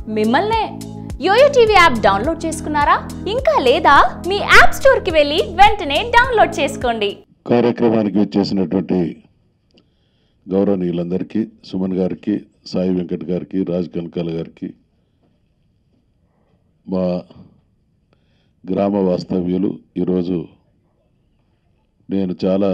మిమ్మల్నే yo-yo TV app download చేసుకున్నారా ఇంకా లేదా మీ యాప్ స్టోర్కి వెళ్ళి వెంటనే డౌన్లోడ్ చేసుకోండి కార్యక్రమానికి వచ్చేసినటువంటి గౌరవనీయులందరికీ సుమన్ గారికి సాయి వెంకట్ గారికి రాజ్ కనకాల గారికి మా గ్రామ వాస్తవ్యులు ఈరోజు నేను చాలా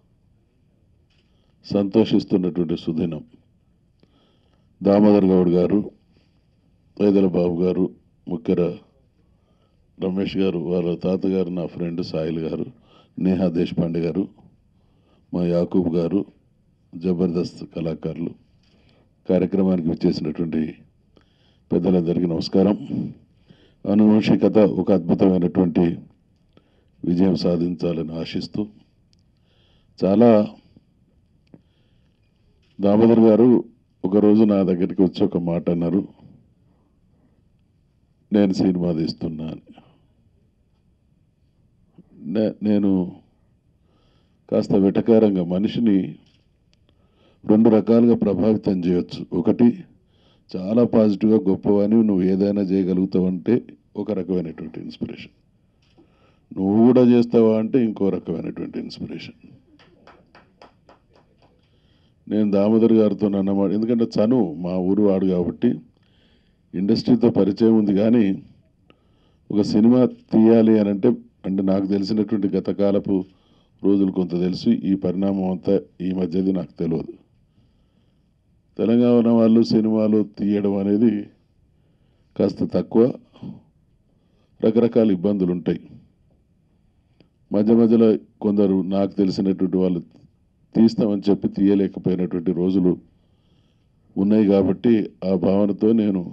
సంతోషిస్తున్నటువంటి సుదినం దామోదర్ గౌడ్ గారు వైదల బాబు గారు ముఖ్యర రమేష్ గారు వాళ్ళ తాతగారు నా ఫ్రెండ్ సాయిల్ గారు నేహా దేశపాండే గారు మా యాకూబ్ గారు జబర్దస్త్ కళాకారులు కార్యక్రమానికి వచ్చేసినటువంటి పెద్దలందరికీ నమస్కారం అనువంశికత ఒక అద్భుతమైనటువంటి విజయం సాధించాలని ఆశిస్తూ చాలా దామోదర్ గారు ఒకరోజు నా దగ్గరికి వచ్చి ఒక మాట అన్నారు నేను సినిమా తీస్తున్నా అని నే- నేను కాస్త వెటకారంగా మనిషిని రెండు రకాలుగా ప్రభావితం చేయొచ్చు ఒకటి చాలా పాజిటివ్గా గొప్పవని నువ్వు ఏదైనా చేయగలుగుతావంటే ఒక రకమైనటువంటి ఇన్స్పిరేషన్ నువ్వు కూడా చేస్తావా అంటే ఇంకో రకమైనటువంటి ఇన్స్పిరేషన్ నేను దామోదర్ గారితో అన్నమాట ఎందుకంటే చను మా ఊరు వాడు కాబట్టి ఇండస్ట్రీతో పరిచయం ఉంది కానీ ఒక సినిమా తీయాలి అని అంటే అంటే నాకు తెలిసినటువంటి గతకాలపు రోజులు కొంత తెలుసు ఈ పరిణామం అంతా ఈ మధ్యది నాకు తెలియదు తెలంగాణ వాళ్ళు సినిమాలు తీయడం అనేది కాస్త తక్కువ రకరకాల ఇబ్బందులు ఉంటాయి మధ్య మధ్యలో కొందరు నాకు తెలిసినటువంటి వాళ్ళు తీస్తామని చెప్పి తీయలేకపోయినటువంటి రోజులు ఉన్నాయి కాబట్టి ఆ భావనతో నేను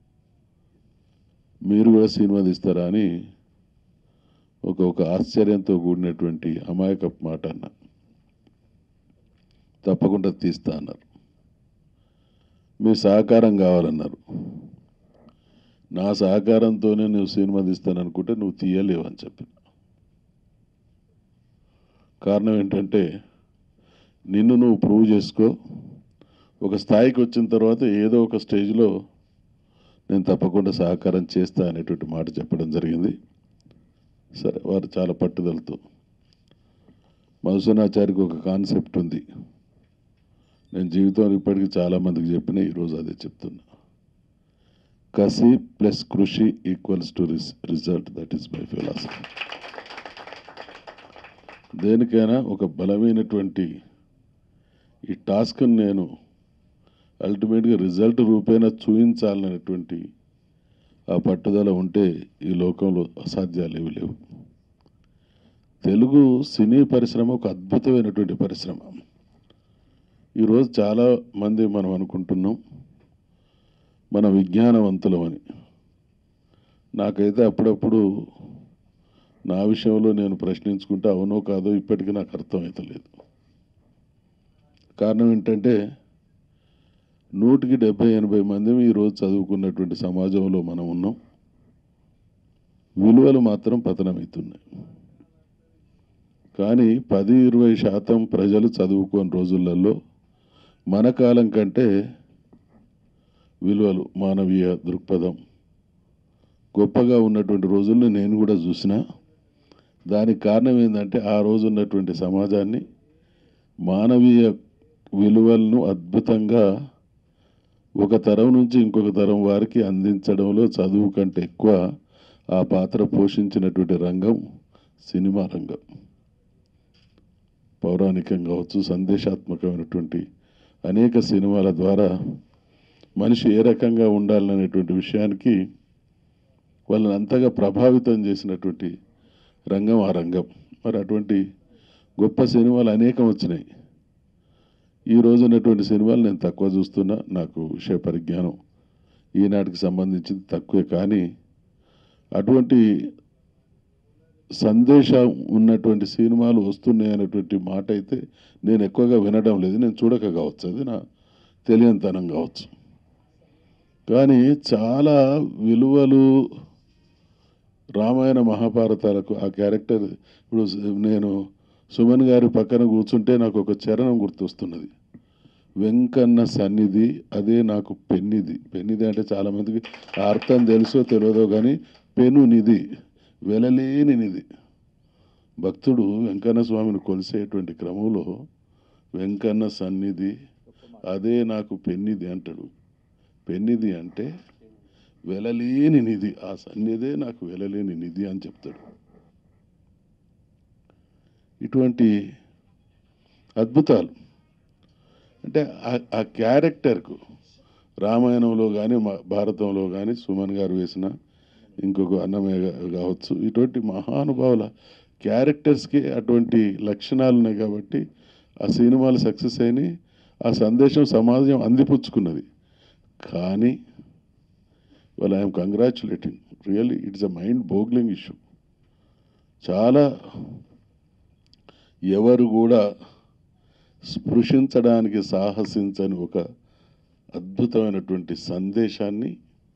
మీరు కూడా సినిమా తీస్తారా అని ఒక ఒక ఆశ్చర్యంతో కూడినటువంటి అమాయకపు మాట అన్న తప్పకుండా తీస్తా అన్నారు మీ సహకారం కావాలన్నారు నా సహకారంతోనే నువ్వు సినిమా తీస్తాననుకుంటే నువ్వు తీయలేవు అని చెప్పిన కారణం ఏంటంటే నిన్ను నువ్వు ప్రూవ్ చేసుకో ఒక స్థాయికి వచ్చిన తర్వాత ఏదో ఒక స్టేజ్లో నేను తప్పకుండా సహకారం చేస్తా అనేటువంటి మాట చెప్పడం జరిగింది సరే వారు చాలా పట్టుదలతో మధుసూనాచారికి ఒక కాన్సెప్ట్ ఉంది నేను జీవితంలో ఇప్పటికీ చాలామందికి చెప్పిన ఈరోజు అదే చెప్తున్నా కసి ప్లస్ కృషి ఈక్వల్స్ టు రిస్ result that is my philosophy దేనికైనా ఒక బలమైనటువంటి ఈ టాస్క్ని నేను అల్టిమేట్గా రిజల్ట్ రూపేణా చూపించాలనేటువంటి ఆ పట్టుదల ఉంటే ఈ లోకంలో అసాధ్యాలు ఏవి లేవు తెలుగు సినీ పరిశ్రమ ఒక అద్భుతమైనటువంటి పరిశ్రమ ఈరోజు చాలా మంది మనం అనుకుంటున్నాం మన విజ్ఞానవంతులమని నాకైతే అప్పుడప్పుడు నా విషయంలో నేను ప్రశ్నించుకుంటే అవునో కాదో ఇప్పటికీ నాకు అర్థమవుతలేదు కారణం ఏంటంటే నూటికి డెబ్బై ఎనభై మంది ఈరోజు చదువుకున్నటువంటి సమాజంలో మనం ఉన్నాం విలువలు మాత్రం పతనమవుతున్నాయి కానీ పది ఇరవై శాతం ప్రజలు చదువుకోని రోజులలో మన కాలం కంటే విలువలు మానవీయ దృక్పథం గొప్పగా ఉన్నటువంటి రోజుల్లో నేను కూడా చూసిన దానికి కారణం ఏంటంటే ఆ రోజు ఉన్నటువంటి సమాజాన్ని మానవీయ విలువలను అద్భుతంగా ఒక తరం నుంచి ఇంకొక తరం వారికి అందించడంలో చదువు కంటే ఎక్కువ ఆ పాత్ర పోషించినటువంటి రంగం సినిమా రంగం పౌరాణికం కావచ్చు సందేశాత్మకమైనటువంటి అనేక సినిమాల ద్వారా మనిషి ఏ రకంగా ఉండాలనేటువంటి విషయానికి వాళ్ళని అంతగా ప్రభావితం చేసినటువంటి రంగం ఆ రంగం మరి అటువంటి గొప్ప సినిమాలు అనేకం వచ్చినాయి ఈ రోజు ఉన్నటువంటి సినిమాలు నేను తక్కువ చూస్తున్నా నాకు విషయ పరిజ్ఞానం ఈనాటికి సంబంధించింది తక్కువే కానీ అటువంటి సందేశం ఉన్నటువంటి సినిమాలు వస్తున్నాయి అనేటువంటి మాట అయితే నేను ఎక్కువగా వినడం లేదు నేను చూడక కావచ్చు అది నా తెలియనితనం కావచ్చు కానీ చాలా విలువలు రామాయణ మహాభారతాలకు ఆ క్యారెక్టర్ ఇప్పుడు నేను సుమన్ గారి పక్కన కూర్చుంటే నాకు ఒక చరణం గుర్తొస్తున్నది వెంకన్న సన్నిధి అదే నాకు పెన్నిది పెన్నిది అంటే చాలామందికి ఆ అర్థం తెలుసో తెలియదో కానీ పెను నిధి వెలలేని నిధి భక్తుడు వెంకన్న స్వామిని కొలిసేటువంటి క్రమంలో వెంకన్న సన్నిధి అదే నాకు పెన్నిది అంటాడు పెన్నిది అంటే వెలలేని నిధి ఆ సన్నిధే నాకు వెలలేని నిధి అని చెప్తాడు ఇటువంటి అద్భుతాలు అంటే ఆ- ఆ క్యారెక్టర్కు రామాయణంలో కానీ భారతంలో కానీ సుమన్ గారు వేసిన ఇంకొక అన్నమయ్య గా- కావచ్చు ఇటువంటి మహానుభావుల క్యారెక్టర్స్కి అటువంటి లక్షణాలు ఉన్నాయి కాబట్టి ఆ సినిమాలు సక్సెస్ అయినాయి ఆ సందేశం సమాజం అందిపుచ్చుకున్నది కానీ well I'm congratulating really it's a mind boggling issue చాలా ఎవరు కూడా స్పృశించడానికి సాహసించని ఒక అద్భుతమైనటువంటి సందేశాన్ని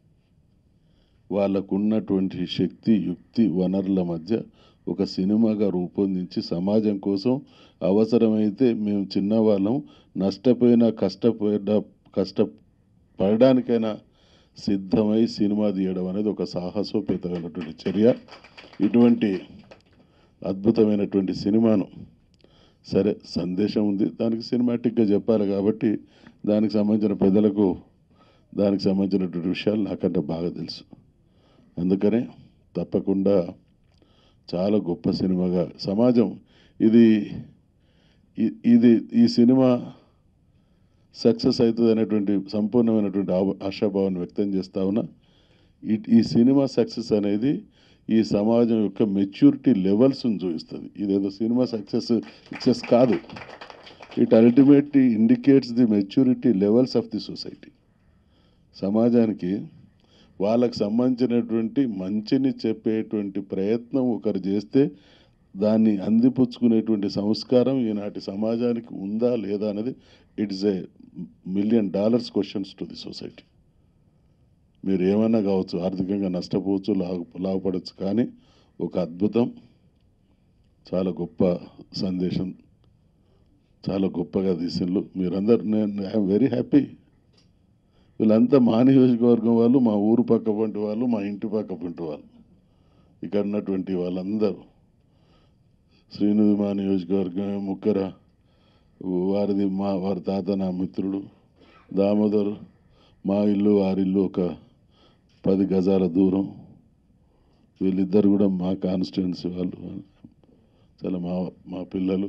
వాళ్ళకున్నటువంటి శక్తి యుక్తి వనరుల మధ్య ఒక సినిమాగా రూపొందించి సమాజం కోసం అవసరమైతే మేము చిన్నవాళ్ళం నష్టపోయినా కష్టపోయిన కష్టపడడానికైనా సిద్ధమై సినిమా తీయడం అనేది ఒక సాహసోపేతమైనటువంటి చర్య ఇటువంటి అద్భుతమైనటువంటి సినిమాను సరే సందేశం ఉంది దానికి సినిమాటిక్గా చెప్పాలి కాబట్టి దానికి సంబంధించిన పెద్దలకు దానికి సంబంధించినటువంటి విషయాలు నాకంటే బాగా తెలుసు అందుకనే తప్పకుండా చాలా గొప్ప సినిమాగా సమాజం ఇది ఇ- ఇది ఈ సినిమా సక్సెస్ అవుతుంది అనేటువంటి సంపూర్ణమైనటువంటి ఆవ- ఆశాభావాన్ని వ్యక్తం చేస్తా ఉన్నా ఈ ఈ సినిమా సక్సెస్ అనేది ఈ సమాజం యొక్క మెచ్యూరిటీ లెవెల్స్ని చూపిస్తుంది ఇదేదో సినిమా సక్సెస్ సక్సెస్ కాదు it ultimately indicates the maturity levels of the society సమాజానికి వాళ్ళకు సంబంధించినటువంటి మంచిని చెప్పేటువంటి ప్రయత్నం ఒకరు చేస్తే దాన్ని అందిపుచ్చుకునేటువంటి సంస్కారం ఈనాటి సమాజానికి ఉందా లేదా అనేది it's a million dollars questions to the society మీరు ఏమన్నా కావచ్చు ఆర్థికంగా నష్టపోవచ్చు లాభ లాభపడవచ్చు కానీ ఒక అద్భుతం చాలా గొప్ప సందేశం చాలా గొప్పగా తీసిండ్రు మీరందరూ నేను ఐఎమ్ వెరీ హ్యాపీ వీళ్ళంతా మా నియోజకవర్గం వాళ్ళు మా ఊరు పక్క పంటి వాళ్ళు మా ఇంటి పక్క పంటి వాళ్ళు ఇక్కడ ఉన్నటువంటి వాళ్ళందరూ శ్రీనిధి మా నియోజకవర్గం ముక్కర వారిది మా వారి తాత నా మిత్రుడు దామోదర్ మా ఇల్లు వారిల్లు ఒక పది గజాల దూరం వీళ్ళిద్దరు కూడా మా కాన్స్టిట్యున్సీ వాళ్ళు చాలా మా మా పిల్లలు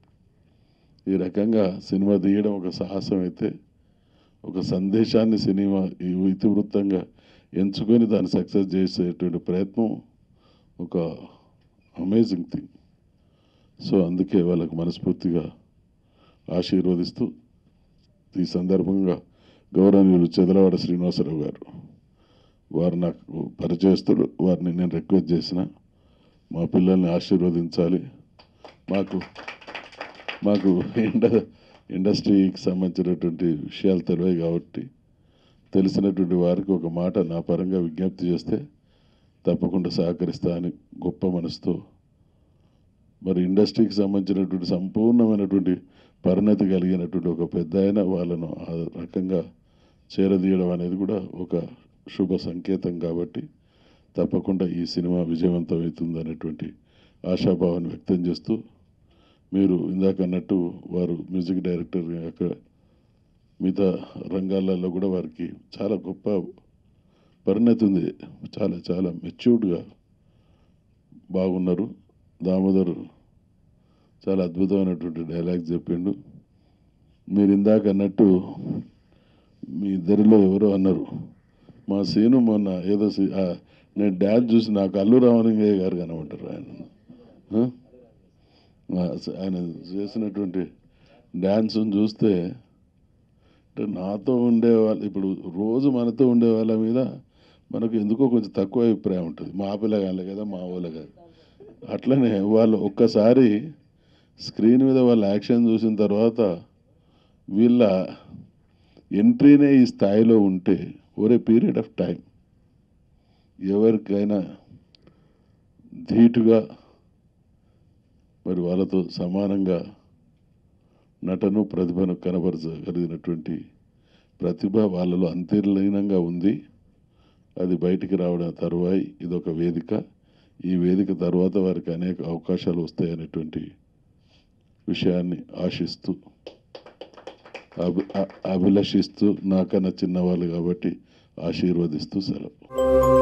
ఈ రకంగా సినిమా తీయడం ఒక సాహసం అయితే ఒక సందేశాన్ని సినిమా ఈ ఇతివృత్తంగా ఎంచుకొని దాన్ని సక్సెస్ చేసేటువంటి ప్రయత్నం ఒక అమేజింగ్ థింగ్ సో అందుకే వాళ్ళకు మనస్ఫూర్తిగా ఆశీర్వదిస్తూ ఈ సందర్భంగా గౌరవనీయులు చెదలవాడ శ్రీనివాసరావు గారు వారు నాకు పరిచయస్తులు వారిని నేను రిక్వెస్ట్ చేసిన మా పిల్లల్ని ఆశీర్వదించాలి మాకు మాకు ఇండ ఇండస్ట్రీకి సంబంధించినటువంటి విషయాలు తెలివాయి కాబట్టి తెలిసినటువంటి వారికి ఒక మాట నా పరంగా విజ్ఞప్తి చేస్తే తప్పకుండా సహకరిస్తా అని గొప్ప మనసుతో మరి ఇండస్ట్రీకి సంబంధించినటువంటి సంపూర్ణమైనటువంటి పరిణతి కలిగినటువంటి ఒక పెద్ద ఆయన వాళ్ళను ఆ రకంగా చేరదీయడం అనేది కూడా ఒక శుభ సంకేతం కాబట్టి తప్పకుండా ఈ సినిమా విజయవంతం అవుతుంది అనేటువంటి ఆశాభావాన్ని వ్యక్తం చేస్తూ మీరు ఇందాక అన్నట్టు వారు మ్యూజిక్ డైరెక్టర్ అక్కడ మిగతా రంగాలలో కూడా వారికి చాలా గొప్ప పరిణతి ఉంది చాలా చాలా మెచ్యూర్డ్గా బాగున్నారు దామోదర్ చాలా అద్భుతమైనటువంటి డైలాగ్ చెప్పిండు మీరు ఇందాక అన్నట్టు మీ ఇద్దరిలో ఎవరో అన్నారు మా సీను మొన్న ఏదో సీ- ఆ, నేను డ్యాన్స్ చూసి నాకు అల్లు రామలింగయ్య గారు కనబడ్డారు ఆయన ఆ? ఆ, స- ఆయన చేసినటువంటి డ్యాన్స్ని చూస్తే అంటే నాతో ఉండే వాళ్ళు ఇప్పుడు రోజు మనతో ఉండే వాళ్ళ మీద మనకు ఎందుకో కొంచెం తక్కువ అభిప్రాయం ఉంటుంది మా పిల్లగాళ్ళే కదా మా వాళ్ళే కదా అట్లనే వాళ్ళు ఒక్కసారి స్క్రీన్ మీద వాళ్ళ యాక్షన్ చూసిన తర్వాత వీళ్ళ ఎంట్రీనే ఈ స్థాయిలో ఉంటే ఓరే పీరియడ్ ఆఫ్ టైం ఎవరికైనా ధీటుగా మరి వాళ్ళతో సమానంగా నటను ప్రతిభను కనబరచగలిగినటువంటి ప్రతిభ వాళ్ళలో అంతర్లీనంగా ఉంది అది బయటికి రావడం తరువాయి ఇదొక వేదిక ఈ వేదిక తర్వాత వారికి అనేక అవకాశాలు వస్తాయనేటువంటి విషయాన్ని ఆశిస్తూ అభి అ- అభిలషిస్తూ నాకన్నా చిన్నవాళ్ళు కాబట్టి ఆశీర్వదిస్తూ సెలవు